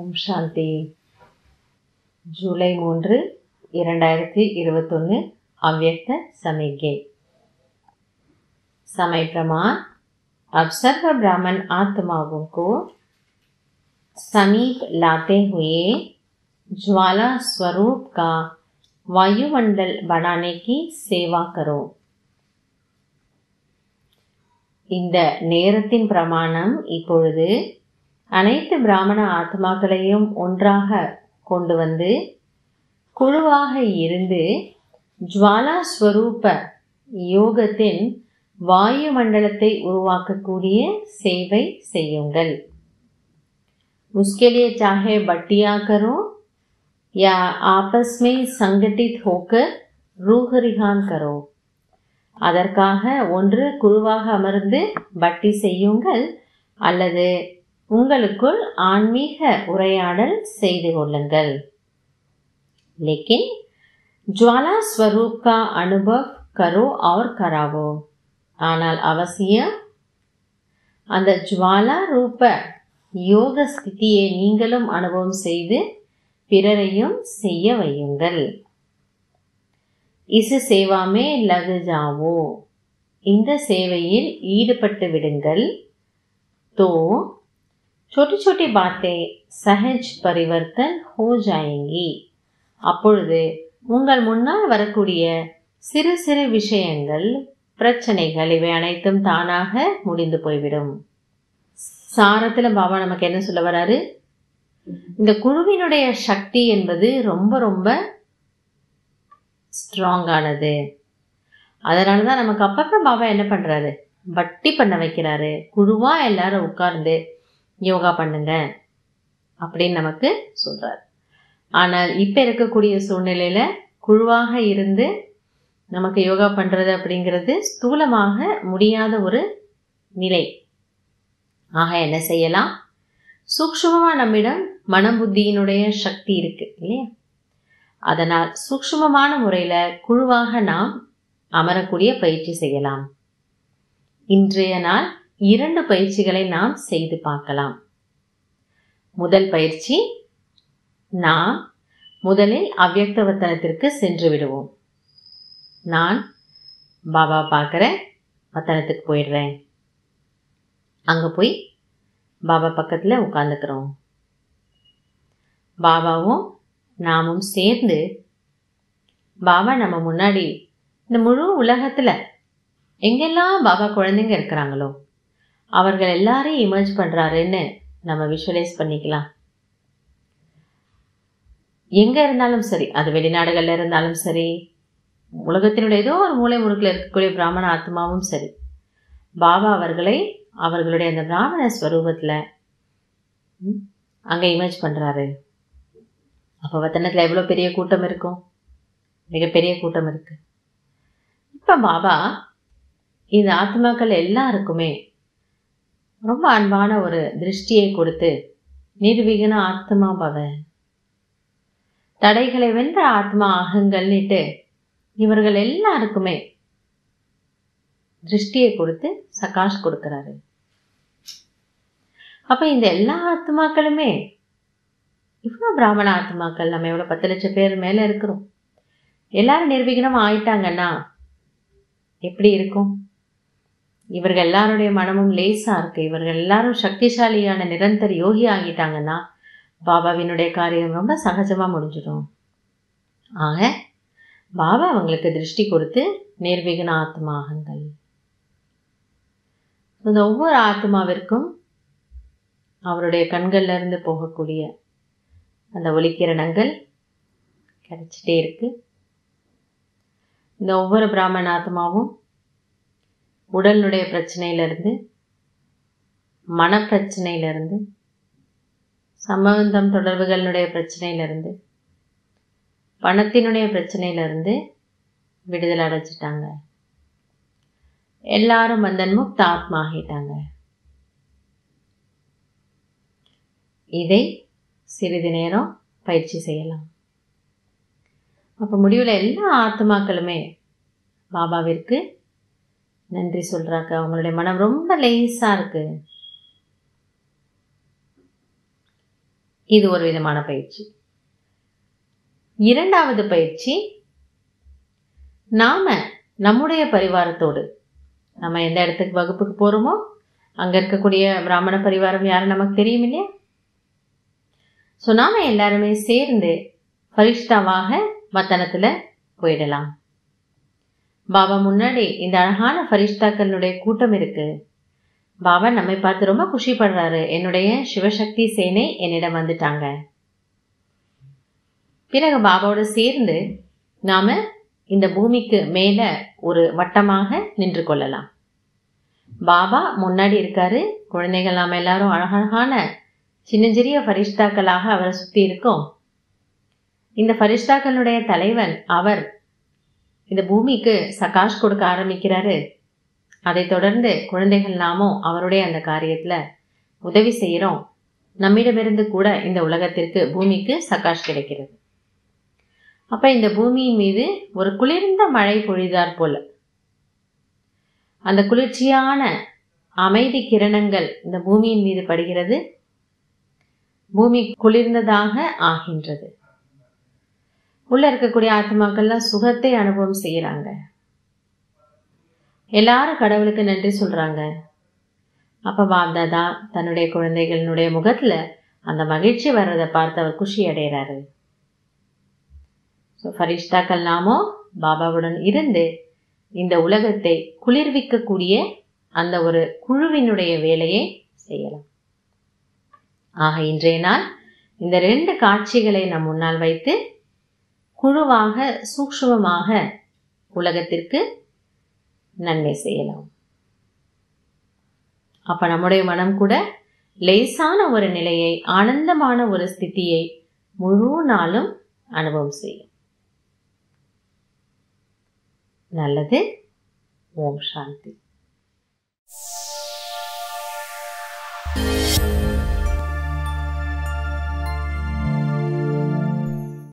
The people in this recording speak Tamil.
ஓம் சாந்தி ஜூலை மூன்று இரண்டாயிரத்தி இருபத்தொன்று अव्यक्त समेगे समय प्रमाण अब सर्व ब्राह्मण आत्माओं को समीप लाते हुए ज्वाला स्वरूप का वायुमंडल बनाने की सेवा करो இந்த நேரத்தின் பிரமாணம் இப்பொழுது அனைத்து பிராமண ஆத்மாக்களையும் ஒன்றாக கொண்டு வந்து குழுவாக இருந்து ஜுவாலா ஸ்வரூப யோகத்தின் வாயு மண்டலத்தை உருவாக்கக்கூடிய சேவை செய்யுங்கள் उसके लिए चाहे बट्टिया करो या आपस में संगठित होकर रूह रिहान करो அதற்காக ஒன்று குழுவாக அமர்ந்து பட்டி செய்யுங்கள் அல்லது உங்களுக்குள் ஆன்மீக உரையாடல் செய்து கொள்ளுங்கள் लेकिन ज्वाला स्वरूप का अनुभव करो और करावो ஆனால் அவசியம் அந்த ஜுவாலா ரூப யோக ஸ்திதியை நீங்களும் அனுபவம் செய்து பிறரையும் செய்ய வையுங்கள் இசு சேவாமே லகு ஜாவோ இந்த சேவையில் ஈடுபட்டு விடுங்கள் तो छोटी छोटी बातें सहज परिवर्तन हो जाएंगी அப்பொழுது உங்கள் முன்னால் வரக்கூடிய சிறு சிறு விஷயங்கள் பிரச்சனைகள் இவை அனைத்தும் தானாக முடிந்து போய்விடும் சாரத்தில் பாபா நமக்கு என்ன சொல்ல வராரு இந்த குழுவினுடைய சக்தி என்பது ரொம்ப ரொம்ப ஸ்ட்ராங்கானது அதனால தான் நமக்கு அப்பப்போ பாபா என்ன பண்ணுறாரு வட்டி பண்ண வைக்கிறாரு குழுவாக எல்லாரும் உட்கார்ந்து யோகா பண்ணுங்க அப்படின்னு நமக்கு சொல்கிறார் ஆனால் இப்போ இருக்கக்கூடிய சூழ்நிலையில் குழுவாக இருந்து நமக்கு யோகா பண்ணுறது அப்படிங்கிறது ஸ்தூலமாக முடியாத ஒரு நிலை ஆக என்ன செய்யலாம் சூக்ஷ்மமாக நம்மிடம் மனம் புத்தியினுடைய சக்தி இருக்கு இல்லையா அதனால் சூக்ஷ்மமான முறையில் குழுவாக நாம் அமரக்கூடிய பயிற்சி செய்யலாம் இன்றைய நாள் இரண்டு பயிற்சிகளை நாம் செய்து பார்க்கலாம் முதல் பயிற்சி நாம் முதலில் அவ்வக்தவத்தனத்திற்கு சென்று விடுவோம் நான் பாபா பார்க்குற வத்தனத்துக்கு போயிடுறேன் அங்கே போய் பாபா பக்கத்தில் உட்காந்துக்கிறோம் பாபாவும் நாமும் சேர்ந்து பாபா நம்ம முன்னாடி இந்த முழு உலகத்தில் எங்கெல்லாம் பாபா குழந்தைங்க இருக்கிறாங்களோ அவர்கள் எல்லாரையும் இமர்ஜ் பண்ணுறாருன்னு நம்ம விஷுவலைஸ் பண்ணிக்கலாம் எங்கே இருந்தாலும் சரி அது வெளிநாடுகளில் இருந்தாலும் சரி உலகத்தினுடைய ஏதோ ஒரு மூலை முடுக்கில் இருக்கக்கூடிய பிராமண ஆத்மாவும் சரி பாபா அவர்களை அவர்களுடைய அந்த பிராமண ஸ்வரூபத்தில் அங்கே இமேஜ் பண்ணுறாரு அப்போ வத்தனத்தில் எவ்வளோ பெரிய கூட்டம் இருக்கும் மிகப்பெரிய கூட்டம் இருக்கு இப்போ பாபா இந்த ஆத்மாக்கள் எல்லாருக்குமே ரொம்ப அன்பான ஒரு திருஷ்டியை கொடுத்து நிர்விகன ஆத்மா பவ தடைகளை வென்ற ஆத்மா ஆகுங்கள்னுட்டு இவர்கள் எல்லாருக்குமே திருஷ்டியை கொடுத்து சகாஷ் கொடுக்கிறாரு அப்ப இந்த எல்லா ஆத்மாக்களுமே இவ்வளோ பிராமண ஆத்மாக்கள் நம்ம எவ்வளோ பத்து லட்சம் பேர் மேலே இருக்கிறோம் எல்லாரும் நிர்விகனம் ஆயிட்டாங்கன்னா எப்படி இருக்கும் இவர்கள் எல்லாருடைய மனமும் லேசா இருக்கு இவர்கள் எல்லாரும் சக்திசாலியான நிரந்தர யோகி ஆகிட்டாங்கன்னா பாபாவினுடைய காரியம் ரொம்ப சகஜமா முடிஞ்சிடும் ஆக பாபா அவங்களுக்கு திருஷ்டி கொடுத்து நிர்விகன ஆத்மாகங்கள் இந்த ஒவ்வொரு ஆத்மாவிற்கும் அவருடைய கண்கள்ல இருந்து போகக்கூடிய அந்த ஒளிக்கிரணங்கள் கிடைச்சிட்டே இருக்கு இந்த ஒவ்வொரு பிராமண ஆத்மாவும் உடலினுடைய பிரச்சனையிலிருந்து மனப்பிரச்சனையிலிருந்து சம்பந்தம் தொடர்புகளினுடைய பிரச்சனையிலிருந்து பணத்தினுடைய பிரச்சனையிலிருந்து விடுதலை அடைச்சிட்டாங்க எல்லாரும் வந்தன் முக்த ஆத்மா ஆகிட்டாங்க இதை சிறிது நேரம் பயிற்சி செய்யலாம் அப்போ முடிவில் எல்லா ஆத்மாக்களுமே பாபாவிற்கு நன்றி சொல்றாங்க அவங்களுடைய மனம் ரொம்ப லேசா இருக்கு இது ஒரு விதமான பயிற்சி இரண்டாவது பயிற்சி நாம நம்முடைய பரிவாரத்தோடு நம்ம எந்த இடத்துக்கு வகுப்புக்கு போறோமோ அங்க இருக்கக்கூடிய பிராமண பரிவாரம் யாரும் நமக்கு தெரியும் இல்லையா ஸோ நாம எல்லாருமே சேர்ந்து பரிஷ்டாவாக வத்தனத்துல போயிடலாம் பாபா முன்னாடி இந்த அழகான பரிஷ்தாக்களுடைய கூட்டம் இருக்கு பாபா நம்மை பார்த்து ரொம்ப குஷிப்படுறாரு என்னுடைய சிவசக்தி சேனை என்னிடம் வந்துட்டாங்க பிறகு பாபாவோட சேர்ந்து நாம இந்த பூமிக்கு மேல ஒரு வட்டமாக நின்று கொள்ளலாம் பாபா முன்னாடி இருக்காரு குழந்தைகள் நாம எல்லாரும் அழகழகான சின்னஞ்சிறிய ஃபரிஷ்தாக்களாக அவரை சுத்தி இருக்கோம் இந்த ஃபரிஷ்தாக்களுடைய தலைவன் அவர் இந்த பூமிக்கு சகாஷ் கொடுக்க ஆரம்பிக்கிறாரு அதைத் தொடர்ந்து குழந்தைகள் நாமும் அவருடைய அந்த காரியத்துல உதவி செய்யறோம் நம்மிடமிருந்து கூட இந்த உலகத்திற்கு பூமிக்கு சகாஷ் கிடைக்கிறது அப்ப இந்த பூமியின் மீது ஒரு குளிர்ந்த மழை பொழிதார் போல அந்த குளிர்ச்சியான அமைதி கிரணங்கள் இந்த பூமியின் மீது படுகிறது பூமி குளிர்ந்ததாக ஆகின்றது உள்ள இருக்கக்கூடிய ஆத்மாக்கள்லாம் சுகத்தை அனுபவம் செய்யறாங்க எல்லாரும் கடவுளுக்கு நன்றி சொல்றாங்க அப்ப பாப்தாதா தன்னுடைய குழந்தைகளினுடைய முகத்துல அந்த மகிழ்ச்சி வர்றதை பார்த்து அவர் குஷி அடைகிறாரு ஸோ ஃபரிஷ்தாக்கள் நாமோ பாபாவுடன் இருந்து இந்த உலகத்தை குளிர்விக்கக்கூடிய அந்த ஒரு குழுவினுடைய வேலையை செய்யலாம் ஆக இன்றைய நாள் இந்த ரெண்டு காட்சிகளை நம் முன்னால் வைத்து குழுவாக சூக்ஷ்மமாக உலகத்திற்கு நன்மை செய்யலாம் அப்ப நம்முடைய மனம் கூட லேசான ஒரு நிலையை ஆனந்தமான ஒரு ஸ்திதியை முழு நாளும் அனுபவம் செய்யும் நல்லது ஓம் சாந்தி